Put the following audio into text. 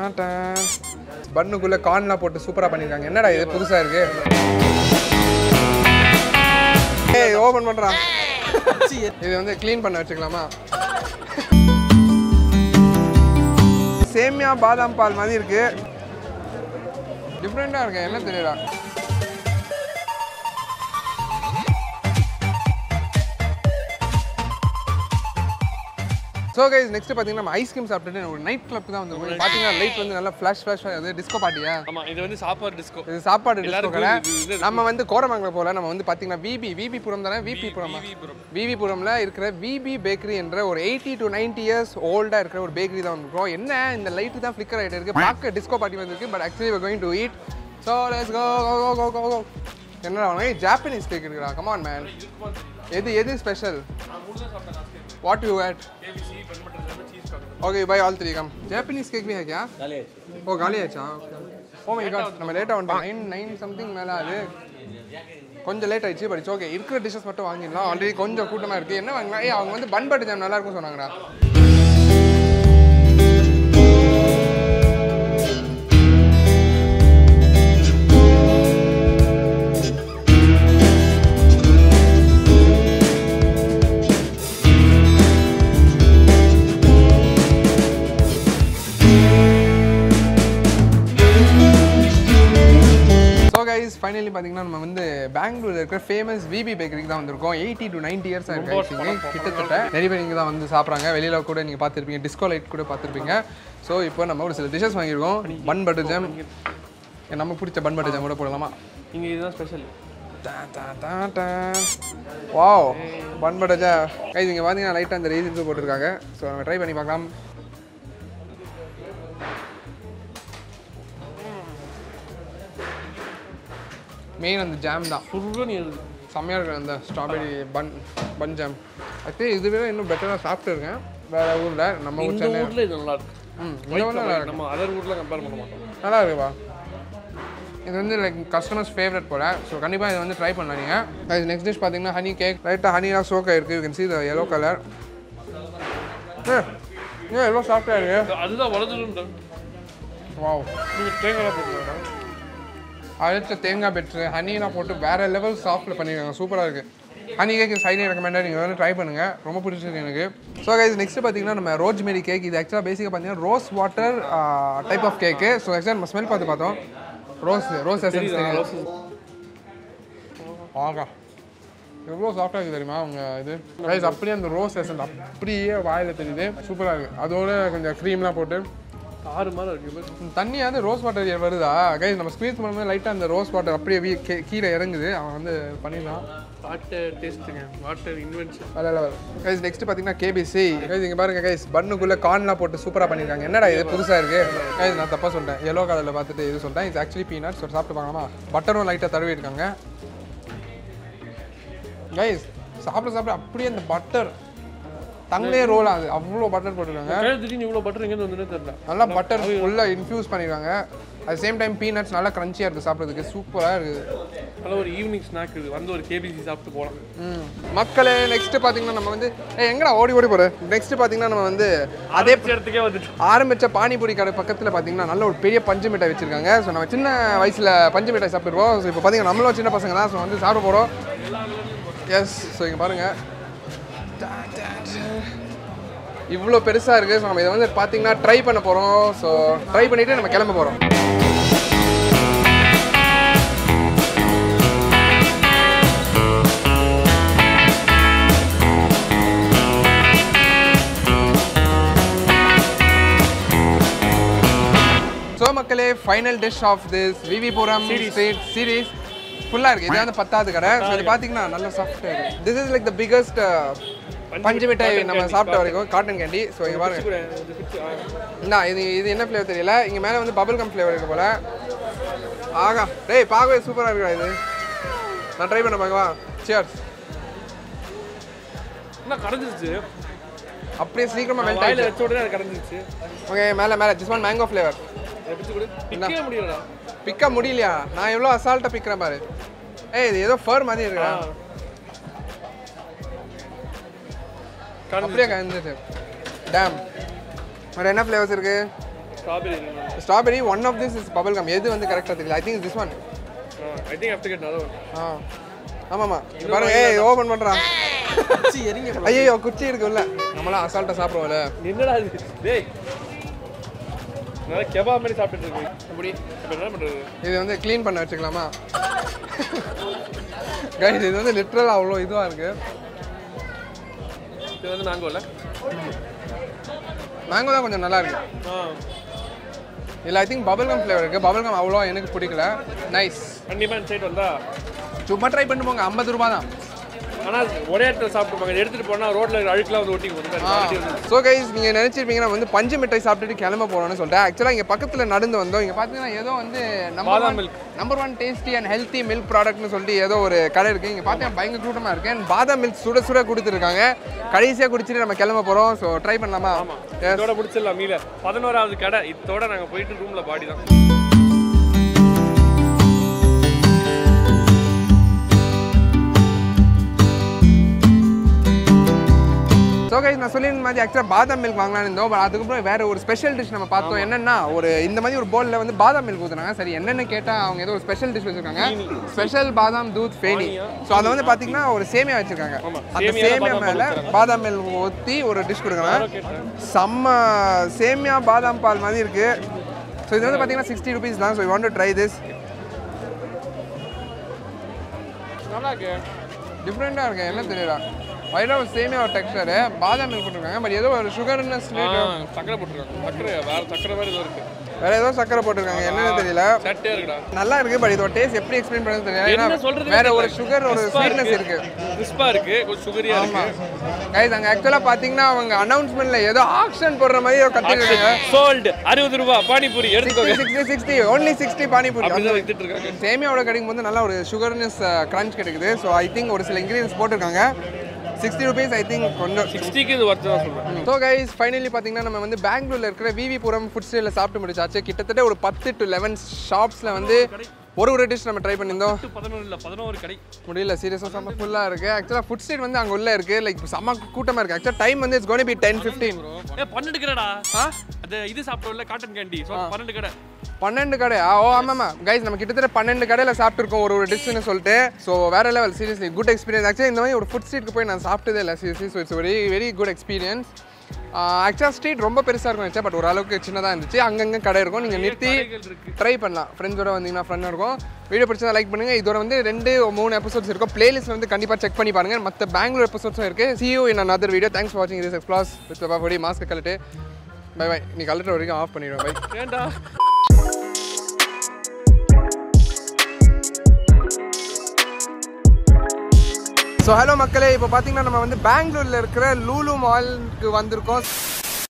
பன்னுக்குள்ளே கார்ன்லாம் போட்டு சூப்பராக பண்ணியிருக்காங்க என்னடா இது புதுசாக இருக்கு ஏய் ஓபன் பண்ணுறான் இது வந்து க்ளீன் பண்ண வச்சுக்கலாமா சேமியா பாதாம் பால் மாதிரி இருக்கு டிஃப்ரெண்ட்டாக இருக்கு என்ன தெரியல ஸோ கைஸ் நெக்ஸ்ட் பார்த்தீங்கன்னா நம்ம ஐஸ்கிரீம் சாப்பிட்டுட்டு ஒரு நைட் கிளப் தான் வந்து பார்த்தீங்கன்னா லைட் வந்து நல்லா ஃப்ளாஷ் ஃப்ளாஷ் அது டிஸ்கோ பார்ட்டியா ஆமா இது வந்து சாப்பாடு டிஸ்கோ இது சாப்பாடு டிஸ்கோ எல்லாருக்கும் கடை இது- இது- நம்ம வந்து கோரமங்கலம் போல நம்ம வந்து பார்த்தீங்கன்னா விபி விபி புரம் தானே விபி புரம் விவிபுரம். விவி புரம்ல இருக்கிற விபி பேக்கரி என்ற ஒரு எயிட்டி டு 90 இயர்ஸ் ஓல்டா இருக்கிற ஒரு பேக்கரி தான் வந்துருக்கோம் என்ன இந்த லைட் தான் ஃபிளிக்கர் ஆகிட்டு இருக்கு பார்க்க டிஸ்கோ பார்ட்டி வந்திருக்கு but actually going to eat so let's go go go go go என்னடா வாங்க ஜாப்பனீஸ் கேக் இருக்குடா கமான் மேன் எது எது special what you hate okay भाई all three come Japanese cake भी है क्या ओ गाली अच्छा ஓ மை காட் நம்ம லேட்டாக வந்துட்டோம் நைன் நைன் சம்திங் மேலே அது கொஞ்சம் லேட் ஆயிடுச்சு பட் ஓகே இருக்கிற டிஷ்ஷஸ் மட்டும் வாங்கிடலாம் ஆல்ரெடி கொஞ்சம் கூட்டமாக இருக்குது என்ன வாங்கலாம் ஏய் அவங்க வந்து பன் பட்டர் ஜாம் நல்லா இருக்கும் சொன்னாங்கடா ஸோ கைஸ் ஃபைனலி பார்த்தீங்கன்னா நம்ம வந்து பெங்களூர்ல இருக்கிற ஃபேமஸ் விபி பேக்கரிக்கு தான் வந்திருக்கோம் எயிட்டி டு நைன்டி இயர்ஸ் இருக்கு actually. கிட்டத்தட்ட நிறைய பேர் இங்கே தான் வந்து சாப்பிட்றாங்க வெளியில கூட நீங்கள் பார்த்துருப்பீங்க டிஸ்கோ லைட் கூட பார்த்துருப்பீங்க ஸோ இப்போ நம்ம ஒரு சில டிஷ்ஷஸ் வாங்கியிருக்கோம் பன் பட்டர் ஜாம் நமக்கு பிடிச்ச பன் பட்டர் ஜாம் கூட போடலாமா இங்க இதுதான் special wow bun butter jam guys இங்கே பார்த்தீங்கன்னா லைட்டாக அந்த ரீசன்ஸ் போட்டிருக்காங்க ஸோ நம்ம ட்ரை பண்ணி பார்க்கலாம் மெயின் அந்த ஜாம் தான் ஃபுல்லாக நீ எழுது செம்மையாக இருக்கு அந்த strawberry bun bun jam actually இது விட இன்னும் பெட்டராக சாப்பிட்டுருக்கேன் வேறு ஊரில் நம்ம ஊர் இந்த சென்னை ஊர்ல இது நல்லா இருக்கு ம் இந்த ஊர்ல நல்லா இருக்கு நம்ம அதர் ஊர்ல கம்பேர் பண்ண மாட்டோம் நல்லா இருக்குப்பா இது வந்து லைக் கஸ்டமர்ஸ் ஃபேவரட் போல ஸோ கண்டிப்பாக இதை வந்து ட்ரை பண்ணலாம் நீங்கள் அது நெக்ஸ்ட் டிஷ் பார்த்தீங்கன்னா ஹனி கேக் லைட்டாக ஹனிலாம் சோக் ஆயிருக்கு you can see the yellow colour ஏ ஏன் எவ்வளோ சாஃப்டாக இருக்கு அதுதான் வளர்ந்துட்டு வாவ் நீங்க தேங்காய் போட்டுருக்கா அழைச்ச தேங்காய் பெட்ரு ஹனிலாம் போட்டு வேறு லெவல் சாஃப்ட்டில் பண்ணியிருக்காங்க சூப்பராக இருக்குது honey cake is highly recommended நீங்கள் வந்து ட்ரை பண்ணுங்கள் ரொம்ப பிடிச்சிருக்கு எனக்கு ஸோ கைஸ் நெக்ஸ்ட் பார்த்தீங்கன்னா நம்ம ரோஜ் மேரி கேக் இது ஆக்சுவலாக பேசிக்காக பார்த்தீங்கன்னா rose water type of cake so ஆக்சுவலாக நம்ம ஸ்மெல் பார்த்து பார்த்தோம் ரோஸ் ரோஸ் எசன்ஸ் தெரியும் ஆகா எவ்வளோ சாஃப்டாக இருக்குது தெரியுமா அவங்க இது கைஸ் அப்படியே அந்த ரோஸ் எசன்ஸ் அப்படியே வாயில் தெரியுது சூப்பராக இருக்குது அதோட கொஞ்சம் க்ரீம்லாம் போட்டு ஆறு மாதிரி இருக்கு தண்ணியாவது ரோஸ் வாட்டர் வருதா கைஸ் நம்ம ஸ்குவீஸ் பண்ணும்போது லைட்டாக அந்த ரோஸ் வாட்டர் அப்படியே வீ- கீ- கீழே இறங்குது அவன் வந்து பண்ணிடலாம் வாட்டர் டேஸ்ட்டுங்க வாட்டர் இன்வென்ஷன் வேற லெவல் கைஸ் நெக்ஸ்ட் பார்த்தீங்கன்னா கேபிசி கைஸ் இங்கே பாருங்க கைஸ் பன்னுக்குள்ளே கார்ன்லாம் போட்டு சூப்பராக பண்ணியிருக்காங்க என்னடா இது புதுசாக இருக்கு கைஸ் நான் தப்பாக சொல்லிட்டேன் எல்லோ கலரில் பார்த்துட்டு இது சொல்லிட்டேன் இது ஆக்சுவலி பீனட்ஸ் ஒரு சாப்பிட்டு பார்க்கலாமா பட்டரும் லைட்டாக தடவி இருக்காங்க கைஸ் சாப்பிட சாப்பிட அப்படியே அந்த பட்டர் தங்களே ரோல் ஆகுது அவ்வளோ பட்டர் போட்டிருக்காங்க திடீர்னு இவ்வளோ பட்டர் எங்கேருந்து வந்துன்னு தெரியல நல்லா பட்டர் ஃபுல்லாக இன்ஃப்யூஸ் பண்ணியிருக்காங்க அட் சேம் டைம் பீனட்ஸ் நல்லா க்ரன்ச்சியாக இருக்குது சாப்பிட்றதுக்கு சூப்பராக இருக்குது நல்ல ஒரு ஈவினிங் ஸ்நாக் இது வந்து ஒரு கேபிசி சாப்பிட்டு போகலாம் ம். மக்களே நெக்ஸ்ட் பார்த்தீங்கன்னா நம்ம வந்து ஏய் எங்கடா ஓடி ஓடி போகிற நெக்ஸ்ட் பார்த்தீங்கன்னா நம்ம வந்து அதே இடத்துக்கே வந்துட்டு ஆரம்பிச்ச பானிபூரி கடை பக்கத்தில் பார்த்தீங்கன்னா நல்ல ஒரு பெரிய பஞ்சு மிட்டாய் வச்சிருக்காங்க ஸோ நம்ம சின்ன வயசில் பஞ்சு மிட்டாய் சாப்பிட்டுருவோம் ஸோ இப்போ பார்த்தீங்கன்னா நம்மளும் சின்ன பசங்க தான் ஸோ வந்து சாப்பிட போகிறோம் எஸ் ஸோ இங்கே பாருங்கள் இவ்வளோ பெருசாக இருக்குது ஸோ நம்ம இதை வந்து பார்த்தீங்கன்னா ட்ரை பண்ண போகிறோம் ஸோ ட்ரை பண்ணிவிட்டு நம்ம கிளம்ப போகிறோம் ஸோ மக்களே final dish of this VV Puram street series ஃபுல்லாக இருக்குது இது வந்து பத்தாவது கடை ஸோ இது பார்த்தீங்கன்னா நல்ல soft this is like the biggest பஞ்சு மிட்டாய் நம்ம சாப்பிட்ட வரைக்கும் காட்டன் கேண்டி ஸோ இங்கே பாருங்க என்ன இது இது என்ன ஃப்ளேவர் தெரியல இங்கே மேலே வந்து பபிள் கம் ஃப்ளேவர் இருக்கு போல ஆகா டேய் பார்க்கவே சூப்பராக இருக்குடா இது நான் ட்ரை பண்ண பார்க்கவா சியர்ஸ் என்ன கரைஞ்சிருச்சு அப்படியே சீக்கிரமாக மெல்ட் வாயில ஆயிடுச்சு வச்ச உடனே அது கரைஞ்சிருச்சு ஓகே மேலே மேலே திஸ் ஒன் மேங்கோ ஃப்ளேவர் அதை பிச்சு கொடு பிக்கவே முடியலடா பிக்க முடியலையா நான் எவ்வளோ அசால்ட்டாக பிக்கிறேன் பாரு ஏய் இது ஏதோ ஃபர் மாதிரி இருக்கா அப்படியே கலந்துச்சு டேம் வேறு என்ன ஃப்ளேவர்ஸ் இருக்கு strawberry strawberry one of this is bubble gum எது வந்து கரெக்டாக தெரியல I think this one I think have to get another one ஆ ஆமாம்மா பாருங்க ஏய் ஓப்பன் பண்ணுறான் ஐயோ குச்சி இருக்கு உள்ள நம்மளாம் அசால்ட்டாக சாப்பிடுவோம்ல என்னடா இது டேய் நல்லா கெபா மாதிரி சாப்பிட்டுட்டு இருக்கு அப்படி இப்போ என்ன பண்றது இது வந்து க்ளீன் பண்ண வச்சுக்கலாமா கைஸ் இது வந்து லிட்ரல் அவ்வளோ இதுவாக இருக்கு இது வந்து மேங்கோல மேங்கோ தான் கொஞ்சம் நல்லா இருக்கு ஆ இல்லை I think bubble gum flavour இருக்குது பபிள் கம் அவ்வளோ எனக்கு பிடிக்கல நைஸ் கண்டிப்பா இந்த சைடு வந்தா சும்மா ட்ரை பண்ணி போங்க ஐம்பது ரூபா தான் ஆனா ஒரே இடத்துல சாப்பிட்டுப்பாங்க எடுத்துட்டு போனா ரோட்ல அழுக்கெல்லாம் வந்து ஒட்டி போகுது ஸோ கைஸ் நீங்கள் நினச்சிருப்பீங்க நம்ம வந்து பஞ்சு மிட்டாய் சாப்பிட்டுட்டு கிளம்ப போகிறோம்னு சொல்லிட்டு ஆக்சுவலாக இங்கே பக்கத்தில் நடந்து வந்தோம் இங்கே பார்த்தீங்கன்னா ஏதோ வந்து நம்பர் பாதாம் one milk. Number one tasty and healthy milk ப்ராடக்ட்னு சொல்லிட்டு ஏதோ ஒரு கடை இருக்குது இங்கே பார்த்தீங்கன்னா பயங்கர கூட்டமாக இருக்கு அண்ட் பாதாம் மில்க் சுட சுட கொடுத்துருக்காங்க கடைசியாக குடிச்சிட்டு நம்ம கிளம்ப போகிறோம் ஸோ ட்ரை பண்ணலாமா Yes. இதோட முடிச்சிடலாம் மீல பதினோராவது கடை இதோட நாங்க போயிட்டு ரூம்ல பாடி தான் ஸோ கைஸ் நான் சொல்லியிருந்த மாதிரி ஆக்சுவலாக பாதாம் மில்க் வாங்கலாம்னு இருந்தோம் பட் அதுக்கப்புறம் வேற ஒரு ஸ்பெஷல் டிஷ் நம்ம பார்த்தோம் என்னன்னா ஒரு இந்த மாதிரி ஒரு போலில் வந்து பாதாம் மில்க் ஊற்றுனாங்க சரி என்னென்னு கேட்டால் அவங்க ஏதோ ஒரு ஸ்பெஷல் டிஷ் வச்சிருக்காங்க ஸ்பெஷல் பாதாம் தூத் ஃபேனி ஸோ அதை வந்து பார்த்தீங்கன்னா ஒரு சேமியா வச்சிருக்காங்க ஆமா. அந்த சேமியால சேமியா பாதாம் மேலே பால் பாதாம் மில்க் ஊற்றி ஒரு டிஷ் கொடுக்குறாங்க செம்ம சேமியா பாதாம் பால் மாதிரி இருக்கு ஸோ இது வந்து பார்த்தீங்கன்னா சிக்ஸ்டி ருபீஸ் தான் so want to try this நல்லா இருக்கு டிஃப்ரெண்ட்டாக இருக்கு என்ன தெரியல வயிறாக ஒரு சேமியா ஒரு டெக்ஸ்டரு பாதாம் மில்க் போட்டிருக்காங்க பட் ஏதோ ஒரு சுகர்னஸ் ஆ, சக்கரை போட்டுருக்காங்க சக்கரை வேற சக்கரை வேற ஏதோ இருக்கு வேற ஏதோ சக்கரை போட்டிருக்காங்க என்னன்னு தெரியல சட்டே இருக்குடா நல்லா இருக்கு பட் இதோட டேஸ்ட் எப்படி எக்ஸ்பிளைன் பண்ணது தெரியல ஏன்னா என்ன சொல்றது வேற ஒரு சுகர் ஒரு ஸ்வீட்னஸ் இருக்கு கிறிஸ்பா இருக்கு கொஞ்சம் சுகரியா ஆமா இருக்கு கைஸ் அங்க ஆக்சுவலா பாத்தீங்கன்னா அவங்க அனௌன்ஸ்மெண்ட்ல ஏதோ ஆக்ஷன் போடுற மாதிரி கத்திருக்காங்க சோல்டு அறுபது ரூபாய் பானிபூரி எடுத்துக்கோங்க sixty sixty only sixty panipuri அப்படிதான் வித்துட்டு இருக்காங்க சேமியாவோட கிடைக்கும் போது நல்ல ஒரு சுகர்னஸ் கிரன்ச் கிடைக்குது ஸோ ஐ திங்க் ஒரு சில இன்கிரீடியன்ஸ் போட்டிருக்காங்க சிக்ஸ்டி ருபீஸ் ஐ திங்க் கொஞ்சம் சிக்ஸ்டிக்கு இது ஒர்த்து தான் சொல்றேன் ஸோ கைஸ் ஃபைனலி பார்த்தீங்கன்னா நம்ம வந்து பெங்களூர்ல இருக்கிற விவிபுரம் ஃபுட் ஸ்டைலில் சாப்பிட்டு முடிச்சாச்சு கிட்டத்தட்ட ஒரு பத்து டு லெவன் ஷாப்ஸில் வந்து ஒரு ஒரு டிஷ் நம்ம ட்ரை பண்ணியிருந்தோம் பதினொன்று இல்லை பதினோரு கடை முடியல சீரியஸாக செம்ம ஃபுல்லாக இருக்குது ஆக்சுவலாக ஃபுட் ஸ்ட்ரீட் வந்து அங்கே உள்ள இருக்குது லைக் செம்ம கூட்டமாக இருக்குது ஆக்சுவலாக டைம் வந்து it's gonna be ten fifteen ஏ பன்னெண்டு கடைடா ஆ அது இது சாப்பிட்டோம்ல காட்டன் கேண்டி ஸோ பன்னெண்டு கடை பன்னெண்டு கடை ஆ ஓ ஆமாம்மா கைஸ் நம்ம கிட்டத்தட்ட பன்னெண்டு கடையில் சாப்பிட்டுருக்கோம் ஒரு ஒரு டிஷ்ஷுன்னு சொல்லிட்டு ஸோ வேற level seriously good experience actually இந்த மாதிரி ஒரு ஃபுட் ஸ்ட்ரீட்க்கு போய் நான் சாப்பிட்டதே இல்லை seriously so it's very very good experience ஆக்சுவலாக ஸ்ட்ரீட் ரொம்ப பெருசாக இருக்கும் நினச்சா பட் ஓரளவுக்கு சின்னதாக இருந்துச்சு அங்கங்கே கடை இருக்கும் நீங்கள் நிறுத்தி கடைகள் இருக்கு ட்ரை பண்ணலாம் ஃப்ரெண்ட்ஸோட வந்தீங்கன்னா ஃப்ரெண்டாக இருக்கும் வீடியோ பிடிச்சதா லைக் பண்ணுங்கள் இதோட வந்து ரெண்டு மூணு எபிசோட்ஸ் இருக்கும் பிளேலிஸ்ட் வந்து கண்டிப்பாக செக் பண்ணி பாருங்கள் மற்ற பெங்களூர் எபிசோட்ஸும் இருக்குது see you in another video thanks for வாட்சிங் this எக்ஸ்ப்ளாஸ் வித் பாபடி மாஸ்க் கழட்டு பை பை நீ கழட்டுற வரைக்கும் ஆஃப் பண்ணிடுவேன் பை ஏன்டா ஸோ ஹலோ மக்களே இப்போ பார்த்தீங்கன்னா நம்ம வந்து பெங்களூரில் இருக்கிற லூலு மாலுக்கு வந்திருக்கோம்